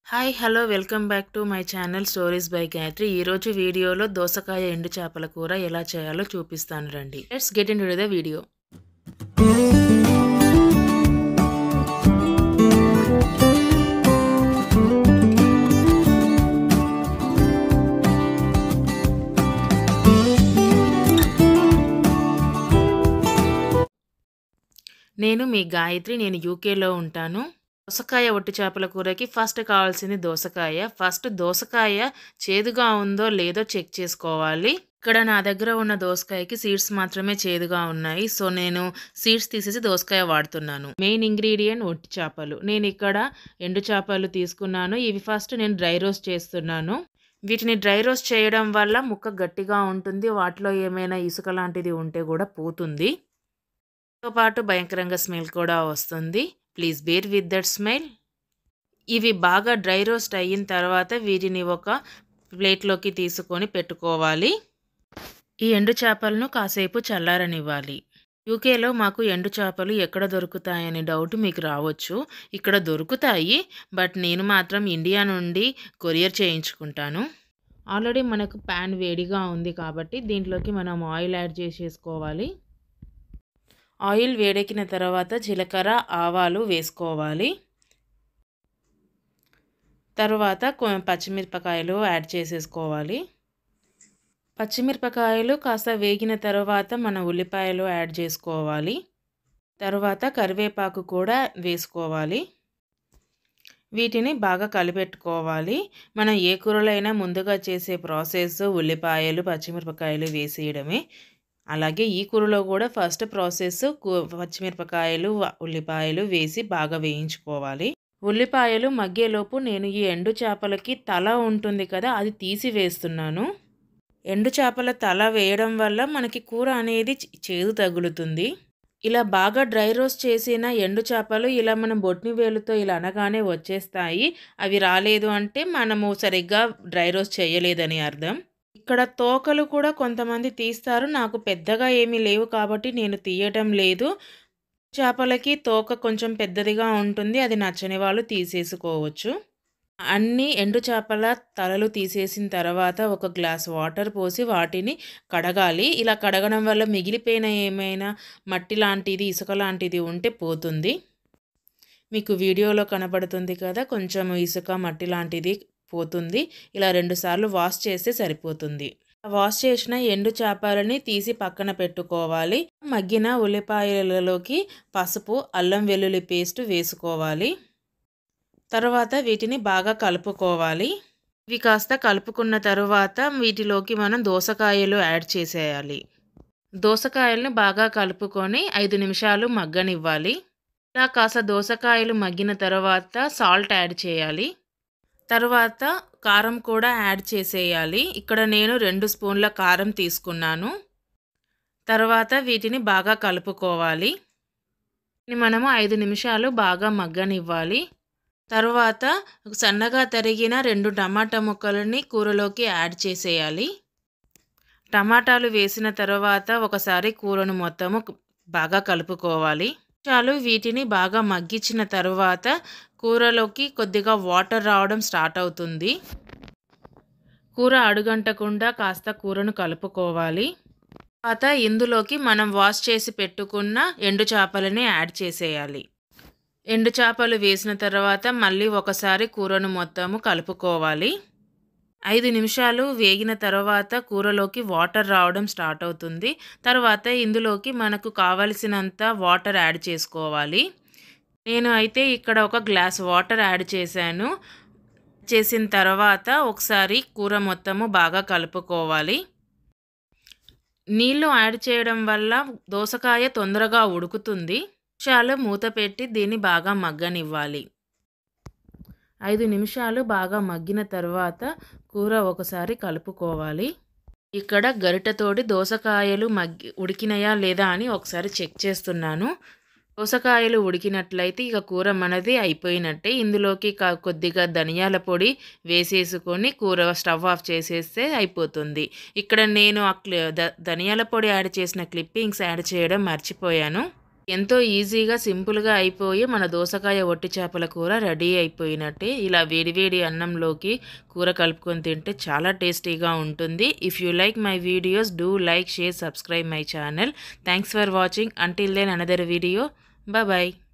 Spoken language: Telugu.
hi hello welcome back to my channel stories by Gayathri ఈరోజు వీడియోలో దోసకాయ ఎండు చేపల కూర ఎలా చేయాలో చూపిస్తాను రండి let's get in the video నేను మీ గాయత్రి నేను యూకేలో ఉంటాను దోసకాయ ఒట్టి చేపల కూరకి ఫస్ట్ కావాల్సింది దోసకాయ ఫస్ట్ దోసకాయ చేదుగా ఉందో లేదో చెక్ చేసుకోవాలి ఇక్కడ నా దగ్గర ఉన్న దోసకాయకి సీడ్స్ మాత్రమే చేదుగా ఉన్నాయి సో నేను సీడ్స్ తీసేసి దోసకాయ వాడుతున్నాను మెయిన్ ఇంగ్రీడియంట్ ఒట్టి చేపలు నేను ఇక్కడ ఎండు చేపలు తీసుకున్నాను ఇవి ఫస్ట్ నేను డ్రై రోస్ట్ చేస్తున్నాను వీటిని డ్రై రోస్ట్ చేయడం వల్ల ముక్క గట్టిగా ఉంటుంది వాటిలో ఏమైనా ఇసుక లాంటిది ఉంటే కూడా పోతుంది తో పాటు భయంకరంగా స్మెల్ కూడా వస్తుంది please bear with that smell ఇవి బాగా డ్రై రోస్ట్ అయిన తర్వాత వీటిని ఒక ప్లేట్లోకి తీసుకొని పెట్టుకోవాలి ఈ ఎండు చేపలను కాసేపు చల్లారనివ్వాలి యూకేలో మాకు ఎండు చేపలు ఎక్కడ దొరుకుతాయనే డౌట్ మీకు రావచ్చు ఇక్కడ దొరుకుతాయి బట్ నేను మాత్రం ఇండియా నుండి కొరియర్ చేయించుకుంటాను ఆల్రెడీ మనకు ప్యాన్ వేడిగా ఉంది కాబట్టి దీంట్లోకి మనం ఆయిల్ యాడ్ చేసేసుకోవాలి ఆయిల్ వేడెక్కిన తర్వాత జీలకర్ర ఆవాలు వేసుకోవాలి తర్వాత పచ్చిమిరపకాయలు యాడ్ చేసేసుకోవాలి పచ్చిమిరపకాయలు కాస్త వేగిన తర్వాత మన ఉల్లిపాయలు యాడ్ చేసుకోవాలి తర్వాత కరివేపాకు కూడా వేసుకోవాలి వీటిని బాగా కలిపెట్టుకోవాలి మనం ఏ కూరలైనా ముందుగా చేసే ప్రాసెస్ ఉల్లిపాయలు పచ్చిమిరపకాయలు వేసేయడమే అలాగే ఈ కూరలో కూడా ఫస్ట్ ప్రాసెస్ పచ్చిమిరపకాయలు ఉల్లిపాయలు వేసి బాగా వేయించుకోవాలి ఉల్లిపాయలు మగ్గేలోపు నేను ఈ ఎండు చేపలకి తల ఉంటుంది కదా అది తీసి వేస్తున్నాను ఎండు చేపల తల వేయడం వల్ల మనకి కూర అనేది చేదు తగులుతుంది ఇలా బాగా డ్రై రోస్ట్ చేసిన ఎండు చేపలు ఇలా మనం బొట్ని వేలుతో ఇలా అనగానే వచ్చేస్తాయి అవి రాలేదు అంటే మనము సరిగ్గా డ్రై రోస్ట్ చేయలేదని అర్థం ఇక్కడ తోకలు కూడా కొంతమంది తీస్తారు నాకు పెద్దగా ఏమీ లేవు కాబట్టి నేను తీయటం లేదు చేపలకి తోక కొంచెం పెద్దదిగా ఉంటుంది అది నచ్చని వాళ్ళు తీసేసుకోవచ్చు అన్ని ఎండు చేపల తలలు తీసేసిన తర్వాత ఒక గ్లాస్ వాటర్ పోసి వాటిని కడగాలి ఇలా కడగడం వల్ల మిగిలిపోయిన ఏమైనా మట్టి లాంటిది ఇసుక లాంటిది ఉంటే పోతుంది మీకు వీడియోలో కనబడుతుంది కదా కొంచెం ఇసుక మట్టి లాంటిది పోతుంది ఇలా రెండుసార్లు వాష్ చేస్తే సరిపోతుంది వాష్ చేసిన ఎండు చేపలని తీసి పక్కన పెట్టుకోవాలి మగ్గిన ఉల్లిపాయలలోకి పసుపు అల్లం వెల్లుల్లి పేస్ట్ వేసుకోవాలి తర్వాత వీటిని బాగా కలుపుకోవాలి ఇవి కాస్త కలుపుకున్న తర్వాత వీటిలోకి మనం దోసకాయలు యాడ్ చేసేయాలి దోసకాయలను బాగా కలుపుకొని ఐదు నిమిషాలు మగ్గనివ్వాలి ఇలా కాస్త దోసకాయలు మగ్గిన తర్వాత సాల్ట్ యాడ్ చేయాలి తర్వాత కారం కూడా యాడ్ చేసేయాలి ఇక్కడ నేను రెండు స్పూన్ల కారం తీసుకున్నాను తర్వాత వీటిని బాగా కలుపుకోవాలి మనము ఐదు నిమిషాలు బాగా మగ్గనివ్వాలి తర్వాత సన్నగా తరిగిన రెండు టమాటా ముక్కలని కూరలోకి యాడ్ చేసేయాలి టమాటాలు వేసిన తర్వాత ఒకసారి కూరను మొత్తము బాగా కలుపుకోవాలి చాలు వీటిని బాగా మగ్గించిన తర్వాత కూరలోకి కొద్దిగా వాటర్ రావడం స్టార్ట్ అవుతుంది కూర అడుగంటకుండా కాస్త కూరను కలుపుకోవాలి తర్వాత ఇందులోకి మనం వాష్ చేసి పెట్టుకున్న ఎండు చేపలని యాడ్ చేసేయాలి ఎండు చేపలు వేసిన తర్వాత మళ్ళీ ఒకసారి కూరను మొత్తము కలుపుకోవాలి ఐదు నిమిషాలు వేగిన తర్వాత కూరలోకి వాటర్ రావడం స్టార్ట్ అవుతుంది తర్వాత ఇందులోకి మనకు కావలసినంత వాటర్ యాడ్ చేసుకోవాలి నేను అయితే ఇక్కడ ఒక గ్లాస్ వాటర్ యాడ్ చేశాను చేసిన తర్వాత ఒకసారి కూర మొత్తము బాగా కలుపుకోవాలి నీళ్ళు యాడ్ చేయడం వల్ల దోసకాయ తొందరగా ఉడుకుతుంది నిమిషాలు మూత పెట్టి దీన్ని బాగా మగ్గనివ్వాలి ఐదు నిమిషాలు బాగా మగ్గిన తర్వాత కూర ఒకసారి కలుపుకోవాలి ఇక్కడ గరిటతోటి దోసకాయలు మగ్గి ఉడికినాయా లేదా అని ఒకసారి చెక్ చేస్తున్నాను దోసకాయలు ఉడికినట్లయితే ఇక కూర మనది అయిపోయినట్టే ఇందులోకి కొద్దిగా ధనియాల పొడి వేసేసుకొని కూర స్టవ్ ఆఫ్ చేసేస్తే అయిపోతుంది ఇక్కడ నేను ధనియాల పొడి యాడ్ చేసిన క్లిప్పింగ్స్ యాడ్ చేయడం మర్చిపోయాను ఎంతో ఈజీగా సింపుల్గా అయిపోయి మన దోసకాయ ఒట్టి చేపల కూర రెడీ అయిపోయినట్టే ఇలా వేడివేడి అన్నంలోకి కూర కలుపుకొని తింటే చాలా టేస్టీగా ఉంటుంది if you like my videos do like share subscribe my channel thanks for watching until then another video bye